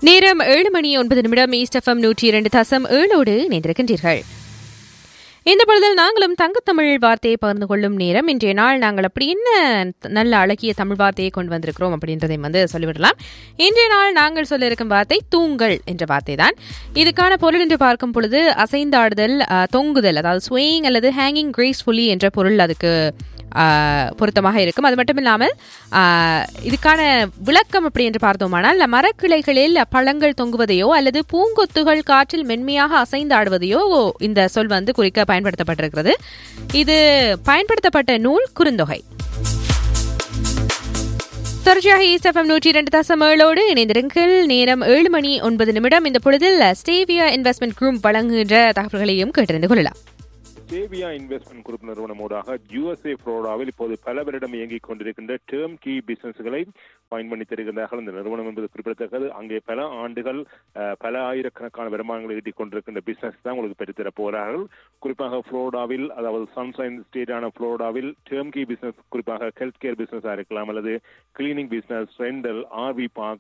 நேரம் ஏழு மணி ஒன்பது நிமிடம் ஈஸ்ட் எஃப்எம் நூற்றி இரண்டு தசம் ஏழோடு இணைந்திருக்கின்றீர்கள் இந்த பொழுதில் நாங்களும் தங்கத்தமிழ் வார்த்தையை பகிர்ந்து கொள்ளும் நேரம் இன்றைய நாள் நாங்கள் அப்படி என்ன நல்ல அழகிய தமிழ் வார்த்தையை கொண்டு வந்திருக்கிறோம் அப்படின்றதை வந்து சொல்லிவிடலாம் இன்றைய நாள் நாங்கள் சொல்ல இருக்கும் வார்த்தை தூங்கல் என்ற வார்த்தை தான் இதுக்கான பொருள் என்று பார்க்கும் பொழுது அசைந்தாடுதல் அஹ், தொங்குதல் அதாவது ஸ்வேயிங் அல்லது ஹேங்கிங் கிரேஸ்ஃபுல்லி என்ற பொருள் அதுக்கு ஆஹ், பொருத்தமாக இருக்கும் அது மட்டும் இல்லாமல் ஆஹ், இதுக்கான விளக்கம் அப்படி என்று பார்த்தோமானால் மரக்கிளைகளில் பழங்கள் தொங்குவதையோ அல்லது பூங்கொத்துகள் காற்றில் மென்மையாக அசைந்தாடுவதையோ இந்த சொல் வந்து குறிக்க பயன்படுத்தப்பட்டிருக்கிறது இது பயன்படுத்தப்பட்ட நூல் குறுந்தொகை தொடர்ச்சியாக ஈஸ்எஃப்எம் நூற்றி இரண்டு தசம் ஏழோடு இணைந்திருங்கள் நேரம் ஏழு மணி ஒன்பது நிமிடம் இந்த பொழுதில் ஸ்டேவியா இன்வெஸ்ட்மெண்ட் குரூப் வழங்குகின்ற தகவல்களையும் கேட்டறிந்து கொள்ளலாம் சேவியா இன்வெஸ்ட்மெண்ட் குரூப் நிறுவனமூடாக யுஎஸ்ஏ புளோரிடாவில் இப்போது பல வருடம் இயங்கிக் கொண்டிருக்கின்ற டேர்ம் கீ பிசினஸ்களை பயன் பண்ணி தருகின்றார்கள் இந்த நிறுவனம் என்பது குறிப்பிடத்தக்கது அங்கே பல ஆண்டுகள் அஹ், பல ஆயிரக்கணக்கான வருமானங்களை ஈட்டிக் கொண்டிருக்கின்ற பிசினஸ் தான் உங்களுக்கு பெற்றுத்தர போகிறார்கள் குறிப்பாக புளோரிடாவில் அதாவது சன்ஷைன் ஸ்டேட்டான புளோரிடாவில் டேர்ம் கீ பிசினஸ் குறிப்பாக ஹெல்த் கேர் பிசினஸாக இருக்கலாம் அல்லது cleaning business rental RV park